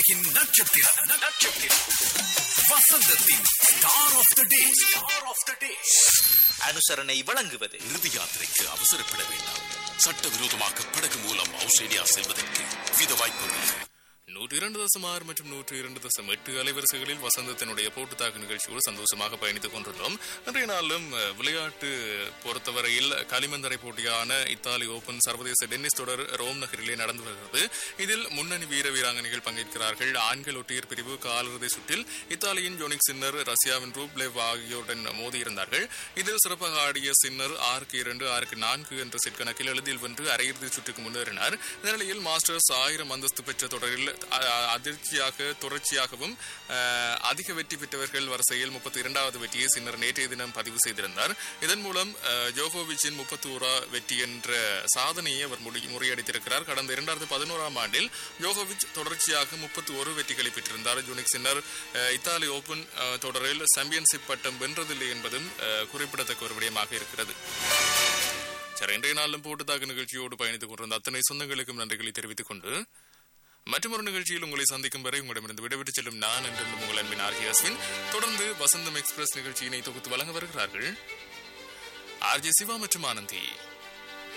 உலகின் நட்சத்திரம் நட்சத்திரம் வசந்தத்தின் star of the day star of the day அனுசரணை வழங்குவது இறுதி யாத்திரைக்கு அவசரப்பட வேண்டாம் சட்டவிரோதமாக படகு மூலம் ஆஸ்திரேலியா செல்வதற்கு வித வாய்ப்புகள் நூற்றி இரண்டு தசம் ஆறு மற்றும் நூற்றி இரண்டு தசம் எட்டு அலைவரிசைகளில் வசந்தத்தினுடைய போட்டுத்தாக்கு நிகழ்ச்சியோடு சந்தோஷமாக பயணித்துக் கொண்டிருந்தோம் இன்றைய நாளும் அஹ், விளையாட்டு பொறுத்தவரையில் களிமந்தரை போட்டியான இத்தாலி ஓபன் சர்வதேச டென்னிஸ் தொடர் ரோம் நகரிலே நடந்து வருகிறது இதில் முன்னணி வீர வீராங்கனைகள் பங்கேற்கிறார்கள் ஆண்கள் ஒற்றையர் பிரிவு காலிறுதி சுற்றில் இத்தாலியின் ஜோனிக் சின்னர் ரஷ்யாவின் ரூப்லெவ் ஆகியோருடன் மோதியிருந்தார்கள் இதில் சிறப்பாக ஆடிய சின்னர் ஆறுக்கு இரண்டு ஆறுக்கு நான்கு என்ற செட் கணக்கில் எளிதில் வென்று அரையிறுதி சுற்றுக்கு முன்னேறினார் இந்த நிலையில் மாஸ்டர்ஸ் ஆயிரம் அந்தஸ்து பெற்ற தொடரில் அ- அ- அதிர்ச்சியாக தொடர்ச்சியாகவும் அஹ், அதிக வெற்றி பெற்றவர்கள் வரிசையில் முப்பத்தி இரண்டாவது வெற்றியை சின்னர் நேற்றைய தினம் பதிவு செய்திருந்தார் இதன் மூலம் அஹ், ஜோகோவிச்சின் முப்பத்தி ஓரா வெற்றி என்ற சாதனையை அவர் முடி- முறியடித்திருக்கிறார் கடந்த இரண்டாயிரத்தி பதினோராம் ஆண்டில் ஜோகோவிச் தொடர்ச்சியாக முப்பத்தி ஒரு வெற்றிகளை பெற்றிருந்தார் ஜூனிக் சின்னர் அஹ், இத்தாலி ஓபன் அஹ், தொடரில் சாம்பியன்ஷிப் பட்டம் வென்றதில்லை என்பதும் அஹ், குறிப்பிடத்தக்க ஒரு விடயமாக இருக்கிறது சரி இன்றைய நாளும் போட்டுத்தாக்கு நிகழ்ச்சியோடு பயணித்துக் கொண்டிருந்த அத்தனை சொந்தங்களுக்கும் நன்றிகளை தெரிவித்துக் கொண்டு மற்றொரு நிகழ்ச்சியில் உங்களை சந்திக்கும் வரை உங்களிடமிருந்து விடைபெற்று செல்லும் நான் என்று உங்கள் அன்பின் ஆர்கே அஸ்வின் தொடர்ந்து வசந்தம் எக்ஸ்பிரஸ் நிகழ்ச்சியினை தொகுத்து வழங்க வருகிறார்கள் ஆர்ஜே சிவா மற்றும் ஆனந்தி